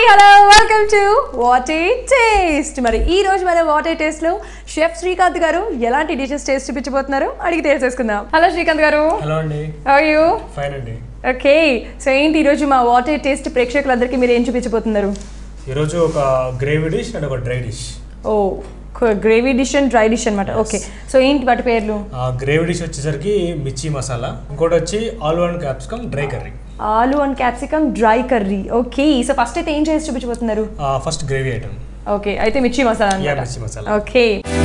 Hello welcome to what a taste మరి ఈ రోజు మన వాట్ ఏ టేస్ట్ లో షెఫ్ శ్రీకాంత్ గారు ఎలాంటి డిషెస్ టేస్ట్ చూపించబోతున్నారు అడిగి తెలిసేసుకుందాం హలో శ్రీకాంత్ గారు హలో అండి యూ ఫైన్ అండి ఓకే సో ఏంటి ఈరోజు మా వాట్ ఏ టేస్ట్ ప్రేక్షకులందరికీ మీరు ఏం చూపించబోతున్నారు ఈరోజు ఒక గ్రేవీ డిష్ అండ్ ఒక డ్రై డిష్ ఓ gravy dish and dry dish అనమాట ఓకే సో ఏంటి వాటి పేర్లు ఆ గ్రేవీ డిష్ వచ్చేసరికి మిర్చి మసాలా ఇంకోటి వచ్చి aloo and capsicum dry curry aloo and capsicum dry curry okay so first అయితే ఏం చేసి చూపించబోతున్నారు ఫస్ట్ గ్రేవీ ఐటమ్ ఓకే అయితే మిర్చి మసాలా యా అనమాట మిర్చి మసాలా ఓకే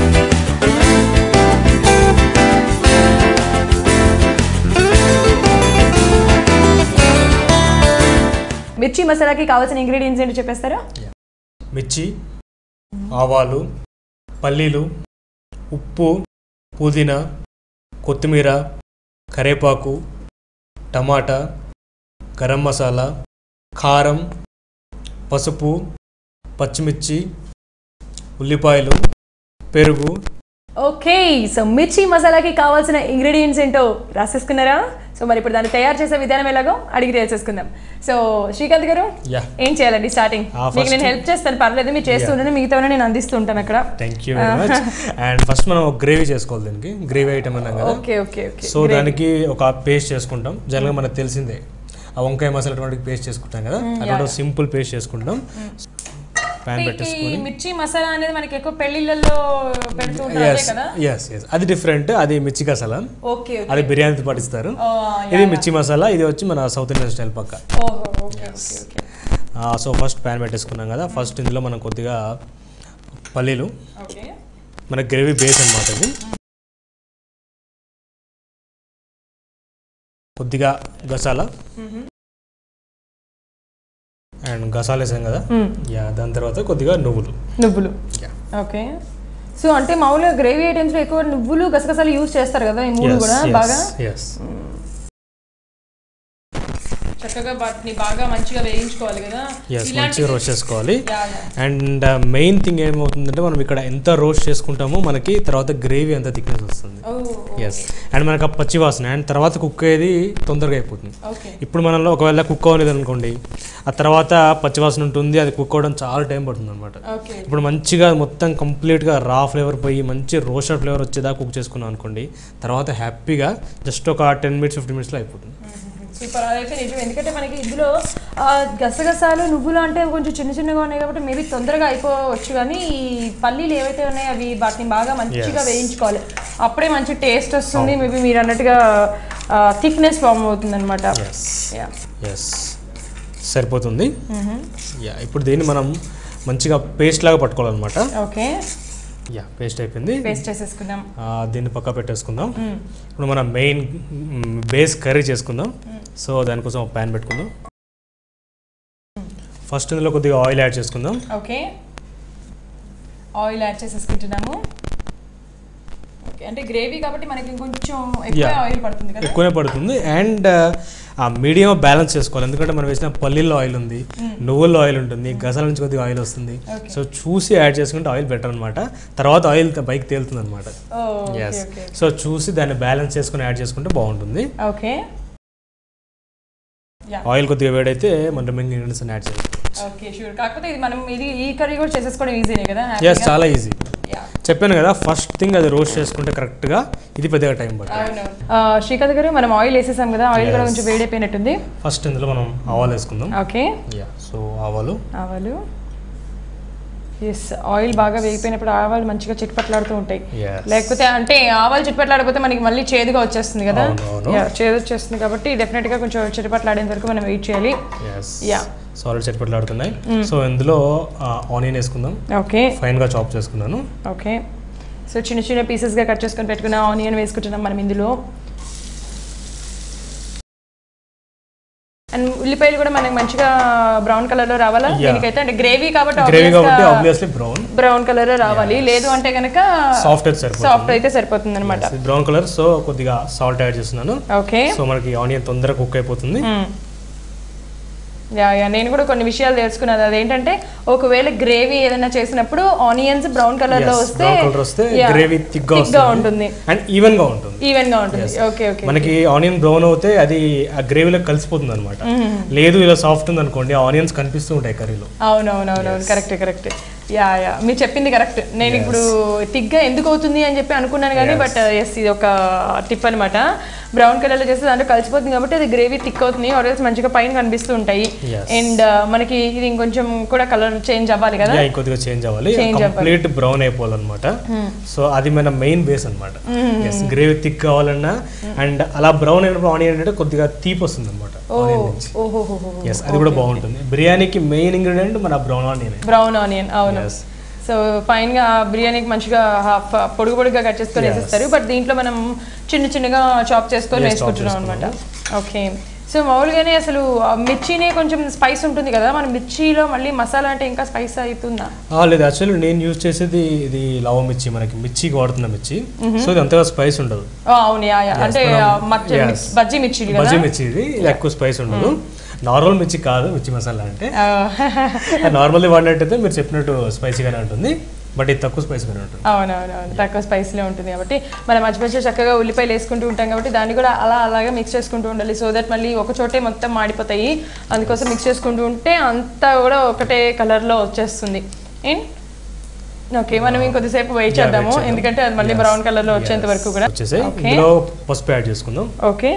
మిర్చి మసాలాకి కావాల్సిన ఇంగ్రీడియంట్స్ ఏంటో చెప్పేస్తారా మిర్చి ఆవాలు పల్లీలు ఉప్పు పుదీనా కొత్తిమీర కరేపాకు టమాటా గరం మసాలా కారం పసుపు పచ్చిమిర్చి ఉల్లిపాయలు పెరుగు ఓకే సో మిర్చి మసాలాకి కావాల్సిన ఇంగ్రీడియంట్స్ ఏంటో రాసేసుకున్నారా సో మరి ఇప్పుడు దాన్ని తయారు చేసే విధానం ఎలాగో అడిగి తెలిసేసుకుందాం సో శ్రీకాంత్ గారు యా ఏం చేయాలండి స్టార్టింగ్ ఆ, మీకు first- నేను హెల్ప్ చేస్తాను పర్లేదు మీరు చేస్తూ Yeah. ఉండండి మిగతా నేను అందిస్తూ ఉంటాను అక్కడ thank you very much and first మనం ఒక గ్రేవీ చేసుకోవాలి దీనికి గ్రేవీ ఐటమ్ అన్నాం కదా ఓకే ఓకే ఓకే సో దానికి ఒక పేస్ట్ చేసుకుంటాం జనరల్గా మనకు తెలిసిందే ఆ వంకాయ మసాలా అటువంటి పేస్ట్ చేసుకుంటాం కదా అటువంటి సింపుల్ పేస్ట్ చేసుకుంటాం ప్యాన్ ఈ పెట్టేసుకొని మిర్చి మసాలా అనేది మనకి ఎక్కువ పెళ్లిళ్ళల్లో పెడుతూ ఉంటారు అదే ఎస్ కదా ఎస్ ఎస్ అది డిఫరెంట్ అది మిర్చి మసాలా ఓకే ఓకే అది బిర్యానీతో పాటిస్తారు ఓ, ఇది మిర్చి మసాలా ఇది వచ్చి మన సౌత్ ఇండియన్ స్టైల్ పక్క ఓహో okay okay okay so first pan పెట్టేసుకున్నాం కదా ఫస్ట్ ఇందులో మనం కొద్దిగా పల్లీలు ఓకే మన గ్రేవీ బేస్ అన్నమాట ఇది కొద్దిగా గసాలా అండ్ గసాలు వేసాం కదా యా దాని తర్వాత కొద్దిగా నువ్వులు నువ్వులు Yeah. ఓకే సో అంటే మామూలుగా గ్రేవీ ఐటమ్స్ లో ఎక్కువ నువ్వులు గసగసాలు యూజ్ చేస్తారు కదా ఈ మూడు కూడా బాగా ఎస్ చక్కగా వాటిని బాగా మంచిగా వేయించుకోవాలి కదా ఎస్ మంచిగా రోస్ట్ చేసుకోవాలి yeah, yeah. And main thing ఏమవుతుందంటే మనం ఇక్కడ ఎంత రోస్ట్ చేసుకుంటామో మనకి తర్వాత గ్రేవీ అంత థిక్నెస్ వస్తుంది ఓ ఎస్ అండ్ మనకు ఆ పచ్చి వాసన అండ్ తర్వాత కుక్ అయ్యేది తొందరగా అయిపోతుంది ఓకే ఇప్పుడు మనలో ఒకవేళ కుక్ అవ్వలేదు అనుకోండి ఆ తర్వాత పచ్చివాసన ఉంటుంది అది కుక్ అవ్వడం చాలా టైం పడుతుంది అనమాట ఓకే ఇప్పుడు మంచిగా మొత్తం కంప్లీట్గా రా ఫ్లేవర్ పోయి మంచి రోస్టర్ ఫ్లేవర్ వచ్చేదా కుక్ చేసుకున్నాం అనుకోండి తర్వాత హ్యాపీగా జస్ట్ ఒక టెన్ మినిట్స్ ఫిఫ్టీన్ మినిట్స్లో అయిపోతుంది సూపర్ అదైతే నిజం ఎందుకంటే మనకి ఇందులో ఆ, గసగసాలు నువ్వులు అంటే కొంచెం చిన్న చిన్నగా ఉన్నాయి కాబట్టి మేబీ తొందరగా అయిపోవచ్చు కానీ ఈ పల్లీలు ఏవైతే ఉన్నాయో అవి వాటిని బాగా మంచిగా Yes. వేయించుకోవాలి అప్పుడే మంచి టేస్ట్ వస్తుంది మేబీ మీరు అన్నట్టుగా థిక్నెస్ ఫామ్ అవుతుంది అనమాట ఎస్ ఎస్ సరిపోతుంది యా ఇప్పుడు దీన్ని మనం మంచిగా పేస్ట్ లాగా పట్టుకోవాలన్నమాట ఓకే యా పేస్ట్ అయిపోయింది పేస్ట్ చేసేసుకుందాం ఆ, దీన్ని పక్క పెట్టేసుకుందాం ఇప్పుడు మనం మెయిన్ బేస్ కర్రీ చేసుకుందాం సో దానికోసం ఒక ప్యాన్ పెట్టుకుందాం ఫస్ట్ ఇందులో కొద్దిగా ఆయిల్ యాడ్ చేసుకుందాం ఓకే ఆయిల్ యాడ్ చేసేసుకుంటున్నాము ఓకే అంటే గ్రేవీ కాబట్టి మనకి ఇంకొంచెం ఎక్కువ Yeah. ఆయిల్ పడుతుంది కదా ఎక్కువనే పడుతుంది అండ్ ఆ మీడియం బ్యాలెన్స్ చేసుకోవాలి ఎందుకంటే మనం వేసిన పల్లీల్లో ఆయిల్ ఉంది నువ్వుల్లో ఆయిల్ ఉంటుంది గసాల నుంచి కొద్దిగా ఆయిల్ వస్తుంది Okay. సో చూసి యాడ్ చేసుకుంటే ఆయిల్ బెటర్ అనమాట తర్వాత ఆయిల్ బైక్ తేలుతుంది అనమాట ఓ ఓకే ఎస్ ఓకే సో చూసి దాన్ని బ్యాలెన్స్ చేసుకుని యాడ్ చేసుకుంటే బాగుంటుంది ఓకే యా ఆయిల్ కొద్దిగా వేడైతే మన రిమైనింగ్ ఇంగ్రీడియంట్స్ యాడ్ చేయాలి ఓకే షూర్ కాకపోతే ఇది మనం ఇది ఈ కర్రీ కూడా చేసేసుకోవడం ఈజీనే కదా ఎస్ హ్యాపీగా? చాలా ఈజీ Yeah. చెప్పాను కదా ఫస్ట్ థింగ్ అది రోస్ట్ చేసుకుంటే కరెక్ట్గా ఇది పెద్దగా టైం పడుతుంది అవును ఆ, శ్రీకాంత్ గారు మనం ఆయిల్ వేసేసాం కదా ఆయిల్ కూడా Yes. కొంచెం వేడైపోయినట్టుంది ఫస్ట్ ఇందులో మనం ఆవాలు వేసుకుందాం ఓకే యా సో ఆవాలు ఆవాలు ఎస్ ఆయిల్ బాగా వేగిపోయినప్పుడు ఆవాలు మంచిగా చిట్పట్లాడుతూ ఉంటాయి Yes. లేకపోతే అంటే ఆవాలు చిట్పట్లాడిపోతే మనకి మళ్ళీ చేదుగా వచ్చేస్తుంది కదా అవును, అవును. Yeah, చేదు వచ్చేస్తుంది కాబట్టి డెఫినెట్ గా కొంచెం చిట్పట్లాడేంత వరకు మనం వెయిట్ చేయాలి ఎస్ Yeah. సాలిడ్ చట్పట్లు ఆడుతున్నాయి సో ఇందులో ఆనియన్ వేసుకుందాం ఓకే ఫైన్గా చాప్ చేసుకున్నాను ఓకే సో చిన్న చిన్న పీసెస్గా కట్ చేసుకొని పెట్టుకున్న ఆనియన్ వేసుకుంటున్నాం మనం ఇందులో అండ్ ఉల్లిపాయలు కూడా మనకి మంచిగా బ్రౌన్ కలర్ లో రావాలా Yeah. దీనికైతే అంటే గ్రేవీ కాబట్టి గ్రేవీ కాబట్టి obvious గా ఆబ్వియస్లీ బ్రౌన్ బ్రౌన్ కలర్ రావాలి లేదు అంటే కనుక సాఫ్ట్ అయితే సరిపోతుంది సాఫ్ట్ అయితే సరిపోతుంది అనమాట బ్రౌన్ కలర్ సో కొద్దిగా సాల్ట్ యాడ్ చేస్తున్నాను ఓకే సో మనకి ఆనియన్ తొందరగా కుక్ అయిపోతుంది యా యా నేను కూడా కొన్ని విషయాలు తెలుసుకున్నాను అదేంటంటే ఒకవేళ గ్రేవీ ఏదైనా చేసినప్పుడు ఆనియన్స్ బ్రౌన్ కలర్ లో వస్తే బ్రౌన్ కలర్ వస్తే yeah, గ్రేవీ థిక్ గా thick గా వస్తుంది ఉంటుంది అండ్ ఈవెన్ గా ఉంటుంది ఈవెన్ గా ఉంటుంది ఓకే ఓకే మనకి ఆనియన్ బ్రౌన్ అవుతే అది ఆ గ్రేవీలో కలిసిపోతుంది అనమాట లేదు ఇలా సాఫ్ట్ ఉంది అనుకోండి ఆనియన్స్ కనిపిస్తూ ఉంటాయి కర్రీలో అవునవునవునవును కరెక్ట్ కరెక్ట్ యా యా మీరు చెప్పింది కరెక్ట్ నేను ఇప్పుడు తిగ్గా ఎందుకు అవుతుంది అని చెప్పి అనుకున్నాను కానీ బట్ ఎస్ ఇది ఒక టిప్ అనమాట బ్రౌన్ కలర్లో చేస్తే దాంట్లో కలిసిపోతుంది కాబట్టి అది గ్రేవీ థిక్ అవుతుంది ఆరెల్స్ మంచిగా పైన కనిపిస్తూ ఉంటాయి Yes. అండ్ మనకి ఇది ఇంకొంచెం కూడా కలర్ చేంజ్ అవ్వాలి కదా యా, ఇంకొద్దిగా చేంజ్ అవ్వాలి Change కంప్లీట్ బ్రౌన్ అయిపోవాలన్నమాట సో అది మన మెయిన్ బేస్ అనమాట గ్రేవీ థిక్ కావాలన్నా అండ్ అలా బ్రౌన్ అయినప్పుడు ఆనియన్ అంటే కొద్దిగా తీపి వస్తుంది అనమాట ఆనియన్ నుంచి ఓహో ఎస్ అది కూడా బాగుంటుంది బిర్యానీకి మెయిన్ ఇంగ్రీడియంట్ మన బ్రౌన్ ఆనియన్ బ్రౌన్ ఆనియన్ అవును Yes. సో ఫైన్ గా బిర్యానీకి మంచిగా హాఫ్ పొడుగు పొడుగుగా కట్ చేసుకొని Yes. వేసేస్తారు బట్ దీంట్లో మనం చిన్న చిన్నగా చాప్ చేసుకొని Yes, chop వేసుకుంటున్నాం అనమాట ఓకే సో మామూలుగానే అసలు ఆ మిర్చినే కొంచెం స్పైస్ ఉంటుంది కదా మన మిర్చిలో మళ్ళీ మసాలా అంటే ఇంకా స్పైస్ అవుతుందా లేదు యాక్చువల్లీ నేను యూజ్ చేసేది ఇది లవ మిర్చి మనకి మిర్చికి వాడుతున్న మిర్చి సో ఇది అంతగా స్పైస్ ఉండదు ఓ, అవును యా యా అంటే మనం- ఆ, మచ్చ- yes. బజ్జీ మిర్చి కదా బజ్జీ మిర్చి ఇది ఇది ఎక్కువ స్పైస్ ఉండదు నార్మల్ మిర్చి కాదు మిర్చి మసాలా అంటే ఆ, నార్మల్లీ వాడినట్టయితే మీరు చెప్పినట్టు స్పైసీగానే ఉంటుంది బట్ ఇది తక్కువ స్పైసీగానే ఉంటుంది అవునవునవును తక్కువ స్పైస్లో ఉంటుంది కాబట్టి మనం మధ్య మధ్య చక్కగా ఉల్లిపాయలు వేసుకుంటూ ఉంటాం కాబట్టి దాన్ని కూడా అలా అలాగే మిక్స్ చేసుకుంటూ ఉండాలి సో దట్ మళ్ళీ ఒక చోటే మొత్తం మాడిపోతాయి అందుకోసం మిక్స్ చేసుకుంటూ ఉంటే అంతా కూడా ఒకటే కలర్లో వచ్చేస్తుంది అండ్ ఓకే మనం ఇంకొద్దిసేపు వెయిట్ Yeah, చేద్దాము wait చేద్దాం. ఎందుకంటే అది మళ్ళీ Yes. బ్రౌన్ కలర్లో వచ్చేంత వరకు కూడా వచ్చేసి ఓకే ఇందులో పసుపు యాడ్ చేసుకుందాం ఓకే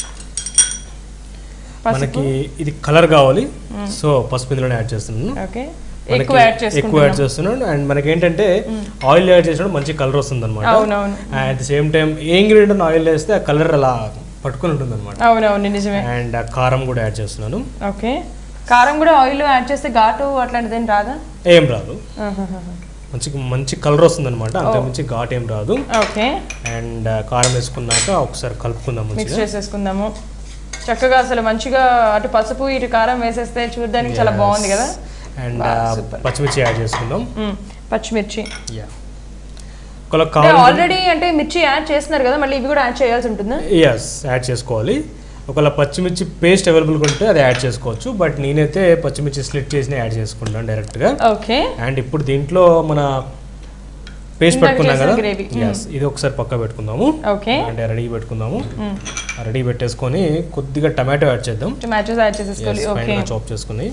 పసుపు మనకి ఇది కలర్ కావాలి సో పసుపు ఇందులోనే యాడ్ చేస్తున్నాను ఓకే మనకి ఎక్కువ యాడ్ ఎక్కువ చేసుకుంటున్నాం యాడ్ చేస్తున్నాను అండ్ మనకి ఏంటంటే ఆయిల్ యాడ్ చేసినప్పుడు మంచి కలర్ వస్తుంది అనమాట అవునవును అట్ ది సేమ్ టైం ఏ ఇంగ్రీడియంట్ ఆయిల్ వేస్తే ఆ కలర్ అలా పట్టుకొని ఉంటుంది అనమాట అవునవును నిజమే అండ్ కారం కూడా యాడ్ చేస్తున్నాను ఓకే కారం కూడా ఆయిల్ యాడ్ చేస్తే ఘాటు అట్లాంటిది ఏం రాదా ఏం రాదు మంచి మంచి కలర్ వస్తుంది అనమాట అంత మించి ఘాట్ ఏం రాదు ఓకే అండ్ కారం వేసుకున్నాక ఒకసారి కలుపుకుందాం మిక్స్ మంచిగా చేసేసుకుందాము చక్కగా అసలు మంచిగా అటు పసుపు ఇటు కారం వేసేస్తే చూడడానికి చాలా బాగుంది కదా అండ్ పచ్చిమిర్చి యాడ్ చేసుకుందాం మ్మ్. పచ్చిమిర్చి యా ఒకవేళ అంటే కావాలి ఆల్రెడీ అంటే మిర్చి యాడ్ చేస్తున్నారు కదా మళ్ళీ ఇవి కూడా యాడ్ చేయాల్సి ఉంటుందా ఎస్ యాడ్ చేసుకోవాలి ఒకవేళ పచ్చిమిర్చి పేస్ట్ అవైలబుల్గా ఉంటే అది యాడ్ చేసుకోవచ్చు బట్ నేనైతే పచ్చిమిర్చి స్లిట్ చేసి యాడ్ చేసుకుంటాను డైరెక్ట్గా ఓకే అండ్ ఇప్పుడు దీంట్లో మన పేస్ట్ ఇందాక పెట్టుకున్నాం చేసిన కదా gravy. ఎస్ ఇది ఒకసారి పక్క పెట్టుకుందాము ఓకే అంటే రెడీ పెట్టుకుందాము రెడీ పెట్టేసుకొని కొద్దిగా టమాటో యాడ్ చేద్దాం టొమాటోస్ యాడ్ చేసేసుకోవాలి ఓకే చాప్ చేసుకుని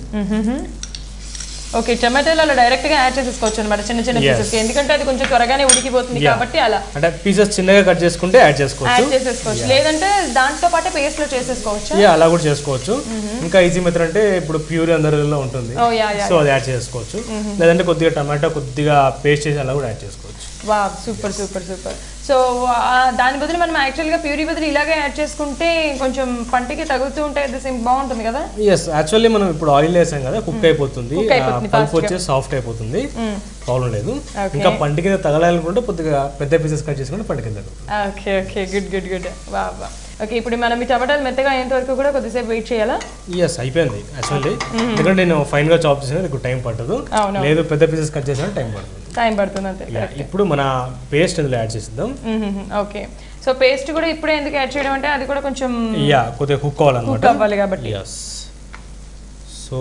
ఓకే టొమాటోలు అలా డైరెక్ట్ గా యాడ్ చేసేసుకోవచ్చు అనమాట చిన్న చిన్న Yes. పీసెస్ ఎందుకంటే అది కొంచెం త్వరగానే ఉడికిపోతుంది Yeah. కాబట్టి అలా అంటే పీసెస్ చిన్నగా కట్ చేసుకుంటే యాడ్ చేసుకోవచ్చు యాడ్ చేసేసుకోవచ్చు లేదంటే దాంతో పాటే పేస్ట్ లో చేసేసుకోవచ్చు యా అలా కూడా చేసుకోవచ్చు ఇంకా ఈజీ మెథడ్ అంటే ఇప్పుడు ప్యూర్ అందరిలో ఉంటుంది ఓ యా యా సో అది యాడ్ చేసుకోవచ్చు లేదంటే కొద్దిగా టమాటో కొద్దిగా పేస్ట్ చేసి అలా కూడా యాడ్ చేసుకోవచ్చు వా సూపర్ సూపర్ సూపర్ సో దాని బదులు మనం యాక్చువల్గా ప్యూరీ బదులు ఇలాగే యాడ్ చేసుకుంటే కొంచెం పంటికి తగులుతూ ఉంటే అది సేమ్ బాగుంటుంది కదా ఎస్ యాక్చువల్లీ మనం ఇప్పుడు ఆయిల్ వేసాం కదా కుక్ అయిపోతుంది Cook అయిపోతుంది ఆ, పల్ప్ fast గా. వచ్చేసి సాఫ్ట్ అయిపోతుంది ప్రాబ్లం లేదు Okay. ఇంకా పంట కింద తగలాలనుకుంటే కొద్దిగా పెద్ద పీసెస్ కట్ చేసుకుంటే పంట కింద తగులుతుంది. Okay okay good good good వా వా ఓకే ఇప్పుడు మనం ఈ టమాటాలు మెత్తగా అయ్యేంత వరకు కూడా కొద్దిసేపు వెయిట్ చేయాలా ఎస్ అయిపోయింది యాక్చువల్లీ ఎందుకంటే నేను ఫైన్ గా చాప్ చేసిన మీకు టైం పట్టదు అవును. లేదు పెద్ద పీసెస్ కట్ చేసిన టైం పడుతుంది టైం పడుతుంది అంతే Yeah, ఇప్పుడు మన పేస్ట్ ఇందులో యాడ్ చేసిద్దాం ఓకే సో పేస్ట్ కూడా ఇప్పుడే ఎందుకు యాడ్ చేయడం అంటే అది కూడా కొంచెం యా కొద్దిగా కుక్ కుక్ అవ్వాలన్నమాట అవ్వాలి కాబట్టి ఎస్ సో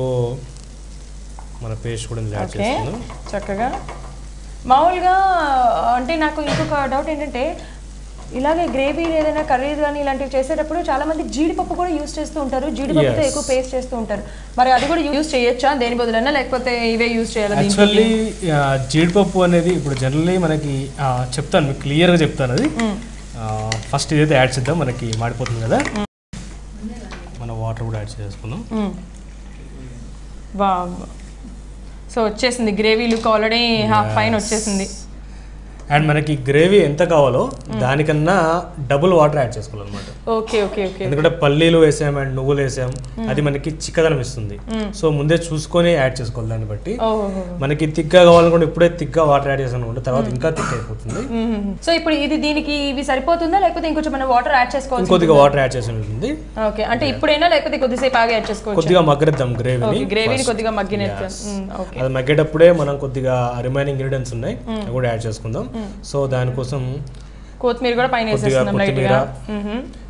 మన పేస్ట్ కూడా ఇందులో యాడ్ ఓకే చేస్తున్నాం చక్కగా మామూలుగా అంటే నాకు ఇంకొక డౌట్ ఏంటంటే ఇలాగే గ్రేవీ ఏదైనా కర్రీ కానీ ఇలాంటివి చేసేటప్పుడు చాలా మంది జీడిపప్పు కూడా యూస్ చేస్తూ ఉంటారు జీడిపప్పుతో Yes. ఎక్కువ పేస్ట్ చేస్తూ ఉంటారు మరి అది కూడా యూస్ చేయొచ్చా దేని బదులైనా లేకపోతే ఇవే యూస్ చేయాలి యాక్చువల్లీ జీడిపప్పు అనేది ఇప్పుడు జనరల్లీ మనకి ఆ, చెప్తాను మీకు క్లియర్గా చెప్తాను అది ఫస్ట్ ఇదైతే యాడ్ చేద్దాం మనకి మాడిపోతుంది కదా మన వాటర్ కూడా యాడ్ చేసుకుందాం వా సో వచ్చేసింది గ్రేవీ లుక్ ఆల్రెడీ హాఫ్ పైన వచ్చేసింది అండ్ మనకి గ్రేవీ ఎంత కావాలో దానికన్నా డబుల్ వాటర్ యాడ్ చేసుకోవాలన్నమాట ఓకే ఓకే ఓకే ఎందుకంటే పల్లీలు వేసాం అండ్ నువ్వులు వేసాం అది మనకి చిక్కదనం ఇస్తుంది సో ముందే చూసుకొని యాడ్ చేసుకోవాలి దాన్ని బట్టి ఓహో మనకి తిక్గా కావాలనుకుంటే ఇప్పుడే తిక్గా వాటర్ యాడ్ చేసాను అనుకుంటే తర్వాత ఇంకా థిక్ అయిపోతుంది సో ఇప్పుడు ఇది దీనికి ఇవి సరిపోతుందా లేకపోతే ఇంకొంచెం మనం వాటర్ యాడ్ చేసుకోవాలి ఇంకొద్దిగా వాటర్ యాడ్ చేసి ఉంటుంది ఓకే అంటే ఇప్పుడైనా లేకపోతే కొద్దిసేపు ఆగి యాడ్ చేసుకోవచ్చు కొద్దిగా మగ్గరిద్దాం గ్రేవీని గ్రేవీని కొద్దిగా మగ్గినట్టు ఓకే అది మగ్గేటప్పుడే మనం కొద్దిగా రిమైనింగ్ ఇంగ్రీడియంట్స్ ఉన్నాయి అవి కూడా యాడ్ చేసుకుందాం సో దానికోసం కొత్తిమీర కూడా పైన కొద్దిగా వేసేస్తున్నాం లైట్ గా కొత్తిమీర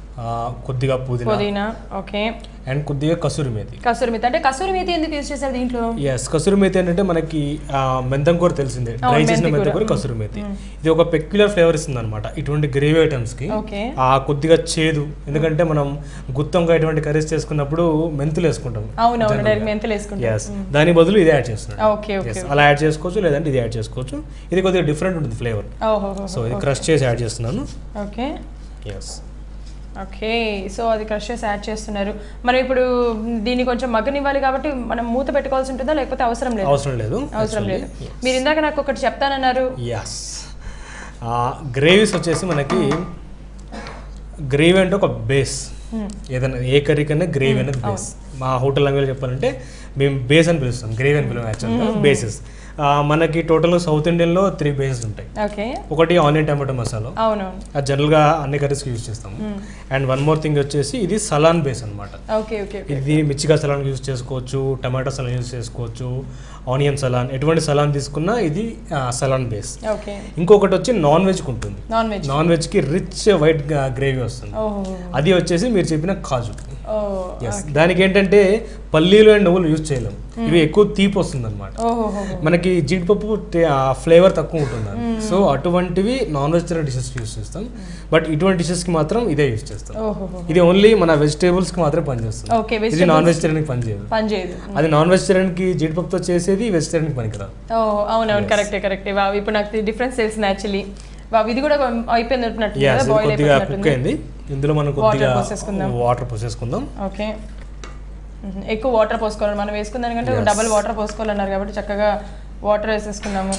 ఆ, కొద్దిగా పుదీనా పుదీనా ఓకే అండ్ కొద్దిగా కసూరి మేతి కసూరి మేతి అంటే కసూరి మేతి ఎందుకు యూజ్ చేశారు దీంట్లో ఎస్ కసూరి మేతి ఏంటంటే మనకి ఆ, మెంతం కూర తెలిసిందే డ్రై చేసిన మెంతి మెంతం కూర. కూర కసూరి మేతి ఇది ఒక పెక్యులర్ ఫ్లేవర్ ఇస్తుంది అనమాట ఇటువంటి గ్రేవీ ఐటమ్స్ కి ఓకే ఆ కొద్దిగా చేదు ఎందుకంటే మనం గుత్తంగా ఇటువంటి కర్రీస్ చేసుకున్నప్పుడు మెంతులు వేసుకుంటాం అవునవును డైరెక్ట్ మెంతులు వేసుకుంటాం ఎస్ దాని బదులు ఇది యాడ్ చేస్తున్నాం ఓకే ఓకే Yes, అలా యాడ్ చేసుకోవచ్చు లేదంటే ఇది యాడ్ చేసుకోవచ్చు ఇది కొద్దిగా డిఫరెంట్ ఉంటుంది ఫ్లేవర్ ఓహో సో ఇది క్రష్ చేసి యాడ్ చేస్తున్నాను ఓకే ఎస్ ఓకే సో అది క్రష్ చేసి యాడ్ చేస్తున్నారు మనం ఇప్పుడు దీన్ని కొంచెం మగ్గనివ్వాలి కాబట్టి మనం మూత పెట్టుకోవాల్సి ఉంటుందా లేకపోతే అవసరం లేదు అవసరం లేదు అవసరం లేదు మీరు ఇందాక నాకు ఒకటి చెప్తానన్నారు ఎస్ గ్రేవీస్ వచ్చేసి మనకి గ్రేవీ అంటే ఒక బేస్ ఏదైనా ఏ కర్రీ కన్నా గ్రేవీ అనేది బేస్ మా హోటల్ లాంగ్వేజ్ చెప్పాలంటే మేము బేస్ అని పిలుస్తాం గ్రేవీ అని పిలువం యాక్చువల్గా బేసెస్ మనకి టోటల్ సౌత్ ఇండియన్లో త్రీ బేసెస్ ఉంటాయి ఓకే ఒకటి ఆనియన్ టమాటో మసాలా అవునవును అది జనరల్గా అన్ని కర్రీస్కి యూజ్ చేస్తాము అండ్ వన్ మోర్ థింగ్ వచ్చేసి ఇది సలాన్ బేస్ అనమాట ఓకే ఓకే ఓకే ఇది మిర్చిగా సలాన్ యూజ్ చేసుకోవచ్చు టమాటో సలాన్ యూజ్ చేసుకోవచ్చు ఆనియన్ సలాన్ ఎటువంటి సలాన్ తీసుకున్నా ఇది సలాన్ బేస్ ఓకే ఇంకొకటి వచ్చి నాన్ వెజ్కి ఉంటుంది నాన్ వెజ్ నాన్ వెజ్కి రిచ్ వైట్ గ్రేవీ వస్తుంది ఓహో అది వచ్చేసి మీరు చెప్పిన కాజు ఓ ఎస్ దానికి ఏంటంటే పల్లీలు అండ్ నువ్వులు యూజ్ చేయలేం ఇవి ఎక్కువ తీపి వస్తుంది అనమాట ఓహో మనకి జీడిపప్పు ఫ్లేవర్ తక్కువ ఉంటుంది సో అటువంటివి నాన్ వెజిటేరియన్ డిషెస్ యూజ్ చేస్తాం బట్ ఇటువంటి డిషెస్కి మాత్రం ఇదే యూజ్ చేస్తాం ఓహో ఇది ఓన్లీ మన వెజిటేబుల్స్కి మాత్రమే పనిచేస్తుంది ఓకే ఇది నాన్ వెజిటేరియన్కి పనిచేయదు పని చేయదు అది నాన్ వెజిటేరియన్కి జీడిపప్పుతో చేసేది వెజిటేరియన్కి పనికిరాదు ఓ అవునవును కరెక్టే కరెక్టే వావ్ ఇప్పుడు నాకు డిఫరెన్స్ తెలిసింది యాక్చువల్లీ వావ్ ఇది కూడా అయిపోయినట్టు Yes, ఇది బాయిల్ కొద్దిగా కుక్ అయిపోయినట్టుంది అయింది ఇందులో మనం కొద్దిగా పోసేసుకుందాం. వాటర్ పోసేసుకుందాం ఓకే మ్మ్. ఎక్కువ వాటర్ పోసుకోవాలి మనం వేసుకున్న దానికంటే Yes. డబల్ వాటర్ పోసుకోవాలన్నారు కాబట్టి చక్కగా వాటర్ వేసేసుకున్నాము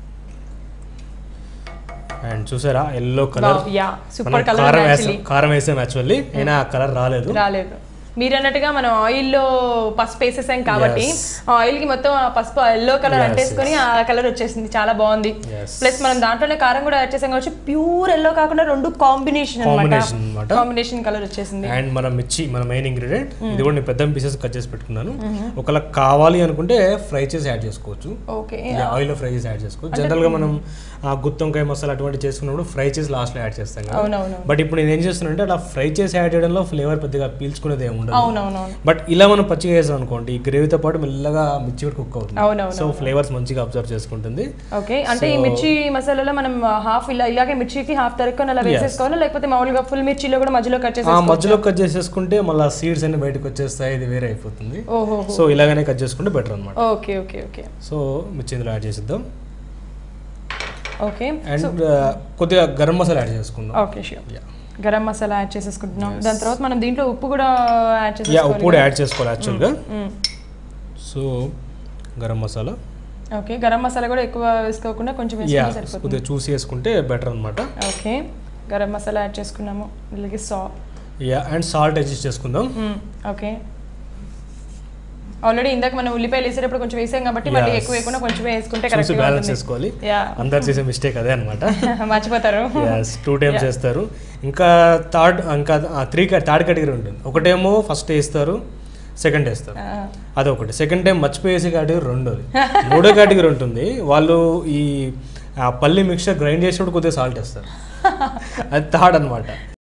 అండ్ చూసారా ఎల్లో కలర్ యా మనం సూపర్ కలర్ కారం వేసాం యాక్చువల్లీ కారం వేసాం యాక్చువల్లీ అయినా ఆ కలర్ రాలేదు రాలేదు మీరు అన్నట్టుగా మనం ఆయిల్లో పసుపు వేసేసాం కాబట్టి Yes. ఆయిల్ కి మొత్తం ఆ పసుపు ఎల్లో కలర్ Yes, అంటేసుకొని ఆ కలర్ వచ్చేసింది చాలా బాగుంది Yes. ప్లస్ మనం దాంట్లోనే కారం కూడా యాడ్ చేసాం కాబట్టి ప్యూర్ ఎల్లో కాకుండా రెండు కాంబినేషన్ అన్నమాట Combination అన్నమాట. కాంబినేషన్ కలర్ వచ్చేసింది అండ్ మన మిర్చి మన మెయిన్ ఇంగ్రీడియంట్ ఇది కూడా నేను పెద్ద పీసెస్ కట్ చేసి పెట్టుకున్నాను ఒకవేళ కావాలి అనుకుంటే ఫ్రై చేసి యాడ్ చేసుకోవచ్చు ఓకే ఆయిల్ ఫ్రై చేసి యాడ్ చేసుకోవచ్చు జనరల్ గా మనం ఆ గుత్తొంకాయ మసాలా అటువంటి చేసుకున్నప్పుడు ఫ్రై చేసి లాస్ట్ లో యాడ్ చేస్తాం కదా అవునవును బట్ ఇప్పుడు నేను ఏం చేస్తున్నానంటే అలా ఫ్రై చేసి యాడ్ చేయడంలో ఫ్లేవర్ పెద్దగా పీల్చుకునేది ఏమి ఉండదు అవునవునవును బట్ ఇలా మనం పచ్చిగా వేసాం అనుకోండి ఈ గ్రేవీతో పాటు మెల్లగా మిర్చి కూడా కుక్ అవుతుంది అవునవును సో ఫ్లేవర్స్ మంచిగా అబ్జర్వ్ చేసుకుంటుంది ఓకే అంటే ఈ మిర్చి మసాలాలో మనం హాఫ్ ఇలా ఇలాగే మిర్చికి హాఫ్ తరుక్కొని అలా వేసేసుకోవాలి లేకపోతే మామూలుగా ఫుల్ మిర్చిలో కూడా మధ్యలో కట్ ఆ చేసేసుకోవాలి మధ్యలో కట్ చేసేసుకుంటే మళ్ళీ సీడ్స్ అన్ని బయటకు వచ్చేస్తాయి ఇది వేరే అయిపోతుంది ఓహో సో ఇలాగనే కట్ చేసుకుంటే బెటర్ అనమాట ఓకే ఓకే ఓకే సో మిర్చి ఇందులో యాడ్ చేసిద్దాం ఓకే అండ్ కొద్దిగా గరం మసాలా యాడ్ చేసుకుందాం okay sure Yeah. Garam masala add చేసేసుకుంటున్నాం దాని తర్వాత మనం దీంట్లో ఉప్పు కూడా యాడ్ యా ఉప్పు చేసేసుకోవాలి కూడా యాడ్ చేసుకోవాలి యాక్చువల్గా మ్మ్. సో గరం మసాలా ఓకే గరం మసాలా కూడా ఎక్కువ వేసుకోకుండా కొంచెం యా వేసుకుంటే సరిపోతుంది కొద్దిగా చూసి వేసుకుంటే బెటర్ అనమాట ఓకే గరం మసాలా యాడ్ చేసుకున్నాము అలాగే సా యా అండ్ సాల్ట్ అడ్జస్ట్ చేసుకుందాం ఓకే ఆల్రెడీ ఇందాక మనం ఉల్లిపాయలు వేసేటప్పుడు కొంచెం వేసాం కాబట్టి మళ్ళీ Yes. ఎక్కువ వేయకుండా కొంచెం వేసుకుంటే చూసి కరెక్ట్గా బ్యాలెన్స్ ఉంటుంది చేసుకోవాలి యా అందరు చేసే మిస్టేక్ అదే అనమాట మర్చిపోతారు ఎస్ టూ టైమ్స్ చేస్తారు ఇంకా థర్డ్ ఇంకా త్రీ థర్డ్ కేటగిరీ ఉంటుంది ఒకటేమో ఫస్ట్ వేస్తారు సెకండ్ వేస్తారు ఆ, అదొకటి సెకండ్ టైం మర్చిపోయేసే కేటగిరీ రెండోది మూడో కేటగిరీ ఉంటుంది వాళ్ళు ఈ ఆ పల్లి మిక్చర్ గ్రైండ్ చేసినప్పుడు కొద్దిగా సాల్ట్ వేస్తారు అది థర్డ్ అనమాట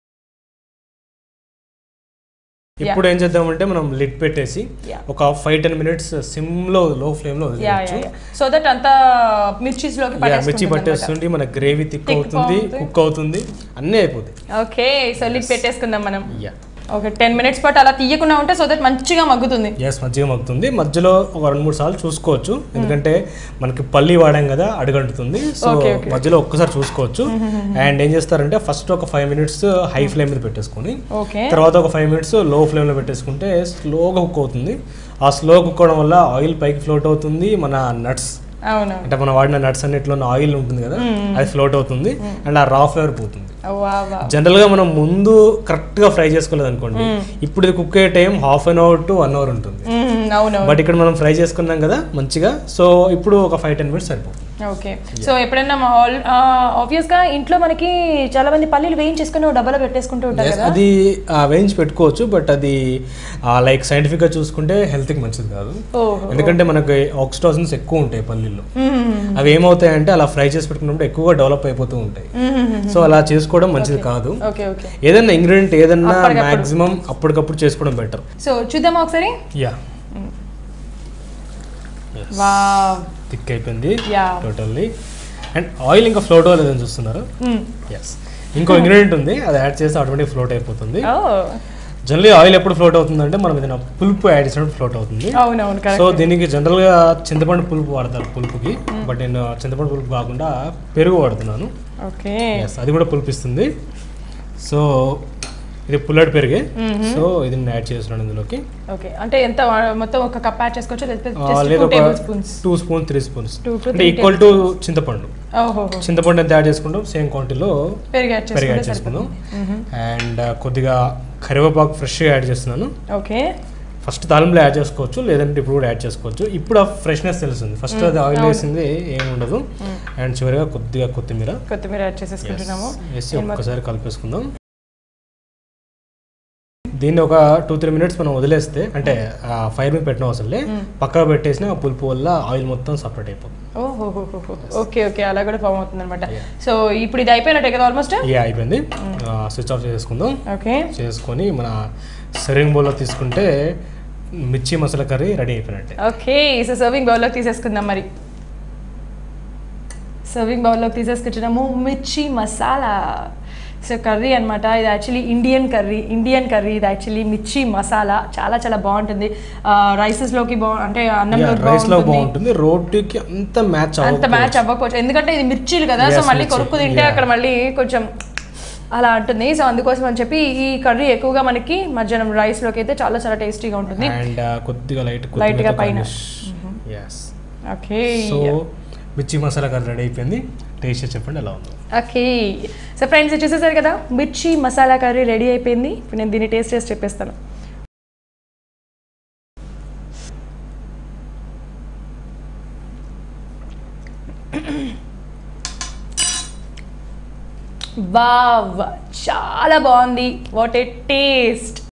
ఇప్పుడు ఏం చేద్దామంటే మనం లిడ్ పెట్టేసి Yeah. ఒక ఫైవ్ టెన్ మినిట్స్ సిమ్ లో లో ఫ్లేమ్ లో యా వదిలేయచ్చు యా సో దట్ అంతా మిర్చీస్ లోకి Yeah, మిర్చి పట్టేసుకుంటుంది పట్టేస్తుంది మన గ్రేవీ థిక్ Thick అవుతుంది అవుతుంది. కుక్ అవుతుంది అన్నీ అయిపోతాయి ఓకే సో లిడ్ పెట్టేసుకుందాం మనం యా ఓకే టెన్ మినిట్స్ పాటు అలా తీయకుండా ఉంటే సో దట్ మంచిగా మగ్గుతుంది ఎస్ మంచిగా మగ్గుతుంది మధ్యలో ఒక రెండు మూడు సార్లు చూసుకోవచ్చు ఎందుకంటే మనకి పల్లి వాడాం కదా అడుగంటుతుంది సో Okay, okay. మధ్యలో ఒక్కసారి చూసుకోవచ్చు అండ్ ఏం చేస్తారంటే ఫస్ట్ ఒక ఫైవ్ మినిట్స్ హై ఫ్లేమ్ మీద పెట్టేసుకొని ఓకే తర్వాత ఒక ఫైవ్ మినిట్స్ లో ఫ్లేమ్లో పెట్టేసుకుంటే స్లోగా కుక్ అవుతుంది ఆ స్లో కుక్ అవడం వల్ల ఆయిల్ పైకి ఫ్లోట్ అవుతుంది మన నట్స్ అవును అంటే మనం వాడిన నట్స్ అన్నిట్లో ఆయిల్ ఉంటుంది కదా అది ఫ్లోట్ అవుతుంది అండ్ ఆ రా ఫ్లేవర్ పోతుంది వా వా జనరల్ గా మనం ముందు కరెక్ట్ గా ఫ్రై చేసుకోలేదు అనుకోండి ఇప్పుడు ఇది కుక్ అయ్యే time half an hour to one hour ఉంటుంది అవును బట్ ఇక్కడ మనం ఫ్రై చేసుకున్నాం కదా మంచిగా సో ఇప్పుడు ఒక ఫైవ్ టెన్ మినిట్స్ సరిపోతుంది ఓకే సో ఎప్పుడైనా ఆబ్వియస్ గా ఇంట్లో మనకి చాలా మంది పల్లీలు వేయించేసుకుని ఓ డబ్బాలో పెట్టేసుకుంటూ ఉంటారు Yes, కదా అది ఆ, వేయించి పెట్టుకోవచ్చు బట్ అది లైక్ సైంటిఫిక్గా చూసుకుంటే హెల్త్కి మంచిది కాదు ఓహో ఎందుకంటే మనకి ఆక్సిటోసిన్స్ ఎక్కువ ఉంటాయి పల్లీల్లో అవి ఏమవుతాయంటే అలా ఫ్రై చేసి పెట్టుకున్నప్పుడు ఎక్కువగా డెవలప్ అయిపోతూ ఉంటాయి సో అలా చేసుకోవడం మంచిది కాదు ఓకే ఓకే ఏదైనా ఇంగ్రీడియంట్ ఏదన్నా మాక్సిమం అప్పటికప్పుడు చేసుకోవడం బెటర్ సో చూద్దామా ఒకసారి యా వా థిక్ అయిపోయింది యా టోటల్లీ అండ్ ఆయిల్ ఇంకా ఫ్లోట్ అవ్వలేదని చూస్తున్నారు ఎస్ ఇంకో ఇంగ్రీడియంట్ ఉంది అది యాడ్ చేస్తే ఆటోమేటిక్ ఫ్లోట్ అయిపోతుంది ఓ జనరలీ ఆయిల్ ఎప్పుడు ఫ్లోట్ అవుతుందంటే మనం ఏదైనా పులుపు యాడ్ చేసినప్పుడు ఫ్లోట్ అవుతుంది అవునవును సో కరెక్ట్ దీనికి జనరల్గా చింతపండు పులుపు వాడతారు పులుపుకి బట్ నేను చింతపండు పులుపు కాకుండా పెరుగు వాడుతున్నాను ఓకే ఎస్ అది కూడా పులిపిస్తుంది సో ఇది పుల్లటి పెరిగే సో ఇది నేను యాడ్ చేస్తున్నాను ఇందులోకి ఓకే అంటే ఎంత వా- మొత్తం ఒక కప్ యాడ్ చేసుకోవచ్చు ఆ, లేకపోతే లేదా టూ ఒక tablespoons two spoon three spoons Two to అంటే three ఈక్వల్ టు చింతపండు ఓహో చింతపండు ఎంత యాడ్ చేసుకుంటాం సేమ్ క్వాంటిటీలో పెరుగు యాడ్ పెరుగు యాడ్ చేసుకుంటే చేసుకుందాం అండ్ కొద్దిగా కరివేపాకు ఫ్రెష్గా యాడ్ చేస్తున్నాను ఓకే ఫస్ట్ తాలింపులో యాడ్ చేసుకోవచ్చు లేదంటే ఇప్పుడు కూడా యాడ్ చేసుకోవచ్చు ఇప్పుడు ఆ ఫ్రెష్నెస్ తెలుస్తుంది ఫస్ట్ అది ఆయిల్ వేసింది ఏమి ఉండదు అండ్ చివరిగా కొద్దిగా కొత్తిమీర కొత్తిమీర యాడ్ చేసేసుకుంటున్నాము వేసి ఒక్కసారి కలిపేసుకుందాం దీన్ని ఒక టూ త్రీ మినిట్స్ మనం వదిలేస్తే అంటే ఫైర్ మీద పెట్టిన అవసరం లే పక్కన పెట్టేసిన ఆ పులుపు వల్ల ఆయిల్ మొత్తం సపరేట్ అయిపోతుంది ఓహో ఓకే ఓకే అలా కూడా ఫామ్ అవుతుంది అనమాట సో ఇప్పుడు ఇది అయిపోయినట్టే కదా ఆల్మోస్ట్ ఏ అయిపోయింది స్విచ్ ఆఫ్ చేసుకుందాం ఓకే చేసుకొని మన సర్వింగ్ బౌల్లో తీసుకుంటే మిర్చి మసాలా కర్రీ రెడీ అయిపోయినట్టే ఓకే సో సర్వింగ్ బౌల్లోకి తీసేసుకుందాం మరి సర్వింగ్ బౌల్లోకి తీసేసుకుంటున్నాము మిర్చి మసాలా సో కర్రీ అన్నమాట ఇది actually Indian curry Indian curry ఇది యాక్చువల్లీ మిర్చి మసాలా చాలా చాలా బాగుంటుంది రైసెస్లోకి బా అంటే అన్నంలో రైస్ లో బాగుంటుంది బాగుంటుంది రోటీకి అంత మ్యాచ్ అంత మ్యాచ్ అవ్వకపోవచ్చు ఎందుకంటే ఇది మిర్చీలు కదా సో Yes, మళ్ళీ మిర్చి. కొరుకు తింటే Yeah. అక్కడ మళ్ళీ కొంచెం అలా ఉంటుంది సో అందుకోసం అని చెప్పి ఈ కర్రీ ఎక్కువగా మనకి మధ్యాహ్నం రైస్లోకి అయితే చాలా చాలా టేస్టీగా ఉంటుంది అండ్ కొద్దిగా లైట్ Light గా పైన. Yes okay so mirchi masala curry ready అయిపోయింది టేస్ట్ చేసి చెప్పండి ఎలా ఉందో ఓకే సో ఫ్రెండ్స్ చూసేసారు కదా మిర్చి మసాలా కర్రీ రెడీ అయిపోయింది ఇప్పుడు నేను దీన్ని టేస్ట్ చేసి చెప్పేస్తాను వావ్ చాలా బాగుంది వాట్ ఏ టేస్ట్